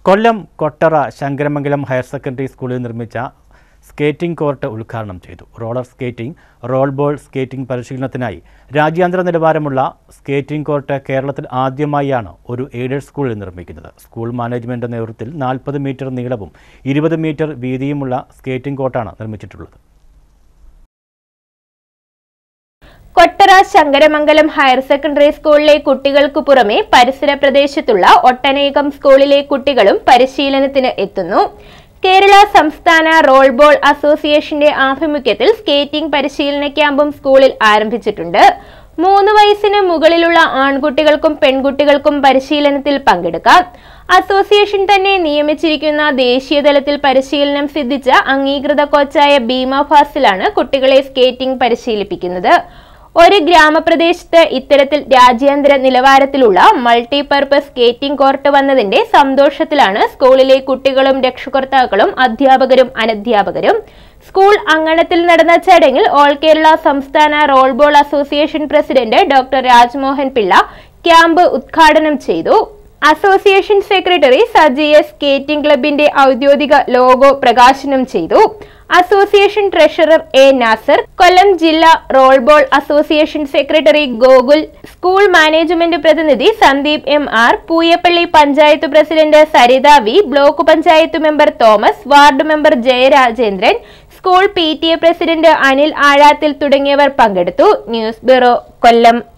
കൊല്ലം Kottara Sankaramangalam higher secondary സ്കൂളിൽ നിർമ്മിച്ച skating court ഉദ്ഘാടനം ചെയ്തു roller skating roll ball skating പരിശീലനത്തിനായി രാജ്യാന്തര നിലവാരമുള്ള സ്കേറ്റിംഗ് കോർട്ട് കേരളത്തിൽ ആദ്യമായാണ് ഒരു എയ്ഡഡ് സ്കൂളിൽ നിർമ്മിക്കുന്നത് സ്കൂൾ മാനേജ്മെന്റ് നേതൃത്വത്തിൽ നാൽപ്പത് മീറ്റർ നീളവും ഇരുപത് മീറ്റർ വീതിയുമുള്ള സ്കേറ്റിംഗ് കോർട്ടാണ് നിർമ്മിച്ചിട്ടുള്ളത് കൊട്ടറ ശങ്കരമംഗലം ഹയർ സെക്കൻഡറി സ്കൂളിലെ കുട്ടികൾക്കു പുറമെ പരിസര പ്രദേശത്തുള്ള ഒട്ടനേകം സ്കൂളിലെ കുട്ടികളും പരിശീലനത്തിന് എത്തുന്നു കേരള സംസ്ഥാന റോൾ ബോൾ അസോസിയേഷന്റെ ആഭിമുഖ്യത്തിൽ സ്കേറ്റിംഗ് പരിശീലന ക്യാമ്പും സ്കൂളിൽ ആരംഭിച്ചിട്ടുണ്ട് മൂന്ന് വയസ്സിന് മുകളിലുള്ള ആൺകുട്ടികൾക്കും പെൺകുട്ടികൾക്കും പരിശീലനത്തിൽ പങ്കെടുക്കാം അസോസിയേഷൻ തന്നെ നിയമിച്ചിരിക്കുന്ന ദേശീയ തലത്തിൽ പരിശീലനം സിദ്ധിച്ച അംഗീകൃത കോച്ചായ ഭീമ ഫാസിലാണ് കുട്ടികളെ സ്കേറ്റിംഗ് പരിശീലിപ്പിക്കുന്നത് ഒരു ഗ്രാമപ്രദേശത്ത് ഇത്തരത്തിൽ രാജ്യാന്തര നിലവാരത്തിലുള്ള മൾട്ടിപർപ്പസ് സ്കേറ്റിംഗ് കോർട്ട് വന്നതിന്റെ സന്തോഷത്തിലാണ് സ്കൂളിലെ കുട്ടികളും രക്ഷകർത്താക്കളും അധ്യാപകരും അനധ്യാപകരും സ്കൂൾ അങ്കണത്തിൽ നടന്ന ചടങ്ങിൽ ഓൾ കേരള സംസ്ഥാന roll ball association president doctor Rajmohan Pillai camp ഉദ്ഘാടനം ചെയ്തു association secretary Saji S skating ക്ലബിന്റെ ഔദ്യോഗിക ലോഗോ പ്രകാശനം ചെയ്തു association treasurer A Nasar Kollam ജില്ലാ roll ball association secretary Gokul school management പ്രതിനിധി Sandeep M R Pooyappally panchayat president Saritha V block panchayat member Thomas ward member Jayarajendran school P T A president Anil Azhathil തുടങ്ങിയവർ പങ്കെടുത്തു ന്യൂസ് ബ്യൂറോ കൊല്ലം